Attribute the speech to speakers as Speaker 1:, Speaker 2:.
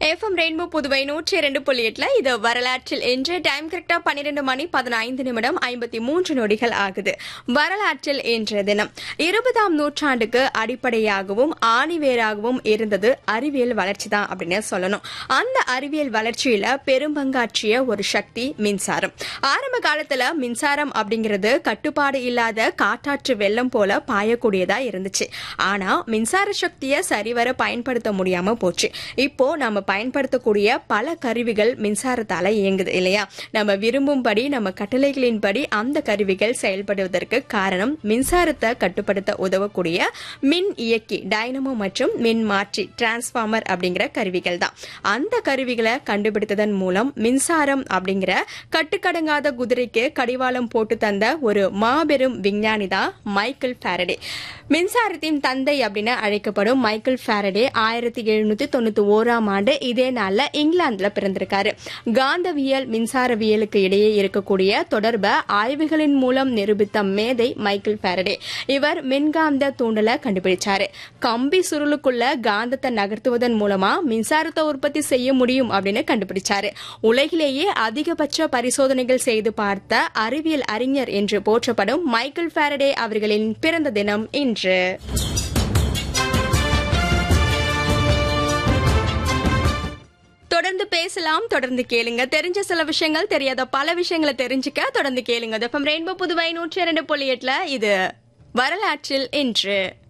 Speaker 1: FM rainbow Puduvai நூற்றி இரண்டு புள்ளி எட்டுல இது வரலாற்றில் இன்று டைம் கரெக்டா பன்னிரண்டு மணி பதினைந்து நிமிடம் ஐம்பத்தி மூன்று நொடிகள் ஆகுது வரலாற்றில் இன்றைய தினம் இருபதாம் நூற்றாண்டுக்கு அடிப்படையாகவும் ஆணிவேராகவும் இருந்தது அறிவியல் வளர்ச்சி தான் அப்படின்னு சொல்லணும் அந்த அறிவியல் வளர்ச்சியில பெரும்பங்காற்றிய ஒரு சக்தி மின்சாரம் ஆரம்ப காலத்துல மின்சாரம் அப்படிங்கிறது கட்டுப்பாடு இல்லாத காட்டாற்று வெள்ளம் போல பாயக்கூடியதா இருந்துச்சு ஆனா மின்சார சக்தியை சரிவர பயன்படுத்த முடியாம போச்சு இப்போ நம்ம பயன்படுத்தக்கூடிய பல கருவிகள் மின்சாரத்தால இயங்குது இல்லையா நம்ம விரும்பும்படி நம்ம கட்டளைகளின்படி அந்த கருவிகள் செயல்படுவதற்கு காரணம் மின்சாரத்தை கட்டுப்படுத்த உதவக்கூடிய மின் இயக்கி டைனமோ மற்றும் மின் மாற்றி டிரான்ஸ்பார்மர் அப்படிங்கிற கருவிகள் தான் அந்த கருவிகளை கண்டுபிடித்ததன் மூலம் மின்சாரம் அப்படிங்கிற கட்டுக்கடங்காத குதிரைக்கு கடிவாளம் போட்டு தந்த ஒரு மாபெரும் விஞ்ஞானி தான் மைக்கேல் ஃபாரடே மின்சாரத்தின் தந்தை அப்படின்னு அழைக்கப்படும் மைக்கேல் ஃபாரடே ஆயிரத்தி எழுநூத்தி தொண்ணூத்தி ஓராம் ஆண்டு இதே நாள்ல இங்கிலாந்துல பிறந்திருக்காரு காந்தவியல் மின்சாரவியலுக்கு இடையே இருக்கக்கூடிய தொடர்பை ஆய்வுகளின் மூலம் நிரூபித்த மேதை மைக்கேல் ஃபாரடே இவர் மின்காந்த தூண்டலை கண்டுபிடிச்சாரு கம்பி சுருளுக்குள்ள காந்தத்தை நகர்த்துவதன் மூலமா மின்சாரத்தை உற்பத்தி செய்ய முடியும் அப்படின்னு கண்டுபிடிச்சாரு உலகிலேயே அதிகபட்ச பரிசோதனைகள் செய்து பார்த்த அறிவியல் அறிஞர் என்று போற்றப்படும் மைக்கேல் ஃபாரடே அவர்களின் பிறந்த தினம் இன்று தொடர்ந்து பேசலாம் தொடர்ந்து கேளுங்க தெரிஞ்ச சில விஷயங்கள் தெரியாத பல விஷயங்களை தெரிஞ்சுக்க தொடர்ந்து கேளுங்க ரெயின்போ புதுவை நூற்றி இரண்டு புள்ளி எட்டுல இது வரலாற்றில் இன்று